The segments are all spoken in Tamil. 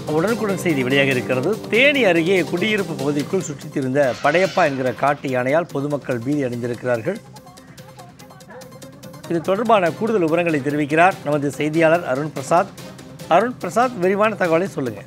உடனுக்குடன் செய்தி வெளியாக இருக்கிறது தேனி அருகே குடியிருப்பு பகுதிக்குள் சுற்றித் திரிந்த படையப்பா என்கிற காட்டு யானையால் பொதுமக்கள் பீதி அடைந்திருக்கிறார்கள் இது தொடர்பான கூடுதல் விவரங்களை தெரிவிக்கிறார் நமது செய்தியாளர் அருண் பிரசாத் அருண் பிரசாத் விரிவான தகவலை சொல்லுங்கள்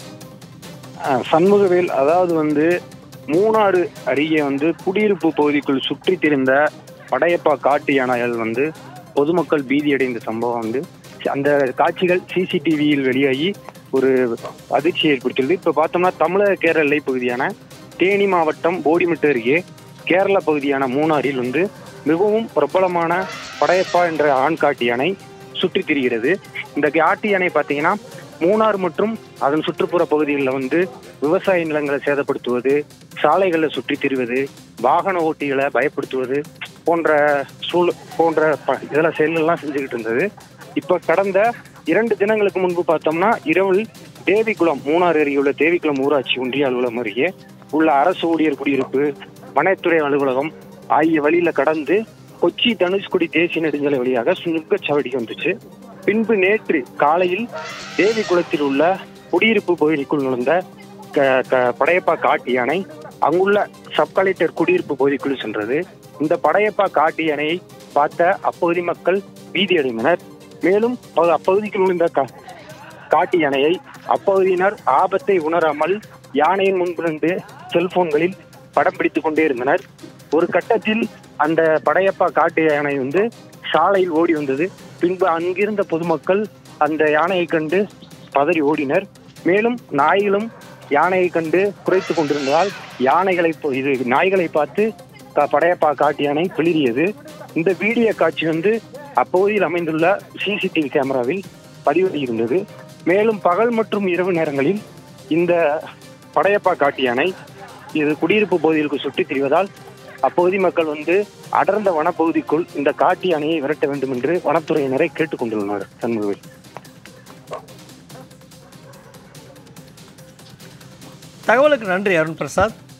அஹ் சண்முகவேல் அதாவது வந்து மூணாறு அருகே வந்து குடியிருப்பு பகுதிக்குள் சுற்றி திரிந்த படையப்பா காட்டு யானைகள் வந்து பொதுமக்கள் பீதியடைந்த சம்பவம் வந்து அந்த காட்சிகள் சிசிடிவியில் வெளியாகி ஒரு அதிர்ச்சி ஏற்படுத்தியது இப்போ பார்த்தோம்னா தமிழக கேரள எல்லை பகுதியான தேனி மாவட்டம் போடிமெட்டு அருகே கேரள பகுதியான மூணாறில் வந்து மிகவும் பிரபலமான படையப்பா என்ற ஆண் காட்டு யானை சுற்றித் திரிகிறது இந்த காட்டு யானை பார்த்தீங்கன்னா மூணார் மற்றும் அதன் சுற்றுப்புற பகுதிகளில் வந்து விவசாய நிலங்களை சேதப்படுத்துவது சாலைகளில் சுற்றித் திரிவது வாகன ஓட்டிகளை பயப்படுத்துவது போன்ற சூழ் போன்ற ப- இதெல்லாம் செயல்கள்லாம் செஞ்சுக்கிட்டு இருந்தது இப்போ கடந்த இரண்டு தினங்களுக்கு முன்பு பார்த்தோம்னா இரவில் தேவிக்குளம் மூணாறு அருகே உள்ள தேவிக்குளம் ஊராட்சி ஒன்றிய அலுவலகம் அருகே உள்ள அரசு ஊழியர் குடியிருப்பு வனத்துறை அலுவலகம் ஆகிய வழியில கடந்து கொச்சி தனுஷ்குடி தேசிய நெடுஞ்சாலை வழியாக சுங்கச்சாவடிக்கு வந்துச்சு பின்பு நேற்று காலையில் தேவிக்குளத்தில் உள்ள குடியிருப்பு பகுதிக்குள் நுழைந்த க- க- படையப்பா காட்டு யானை அங்குள்ள சப் கலெக்டர் குடியிருப்பு பகுதிக்குள் சென்றது இந்த படையப்பா காட்டு யானையை பார்த்த அப்பகுதி மக்கள் பீதியடைந்தனர் மேலும் அப்ப- அப்பகுதிக்குள் நுழைந்த கா- காட்டு யானையை அப்பகுதியினர் ஆபத்தை உணராமல் யானையின் முன்பிருந்து செல்போன்களில் படம் பிடித்துக் கொண்டே இருந்தனர் ஒரு கட்டத்தில் அந்த படையப்பா காட்டு யானை வந்து சாலையில் ஓடி வந்தது பின்பு அங்கிருந்த பொதுமக்கள் அந்த யானையை கண்டு பதறி ஓடினர் மேலும் நாய்களும் யானையை கண்டு குறைத்து கொண்டிருந்ததால் யானைகளை போ- இது நாய்களை பார்த்து க- படையப்பா காட்டு யானை பிளிரியது இந்த வீடியோ காட்சி வந்து அப்பகுதியில் அமைந்துள்ள சிசிடிவி கேமராவில் பதிவாகியிருந்தது மேலும் பகல் மற்றும் இரவு நேரங்களில் இந்த படையப்பா காட்டு யானை இது குடியிருப்பு பகுதிகளுக்கு சுற்றித் திரிவதால் அப்பகுதி மக்கள் வந்து அடர்ந்த வனப்பகுதிக்குள் இந்த காட்டு யானையை விரட்ட வேண்டும் என்று வனத்துறையினரை கேட்டுக்கொண்டுள்ளனர் சண்முகவேல் தகவலுக்கு நன்றி அருண் பிரசாத்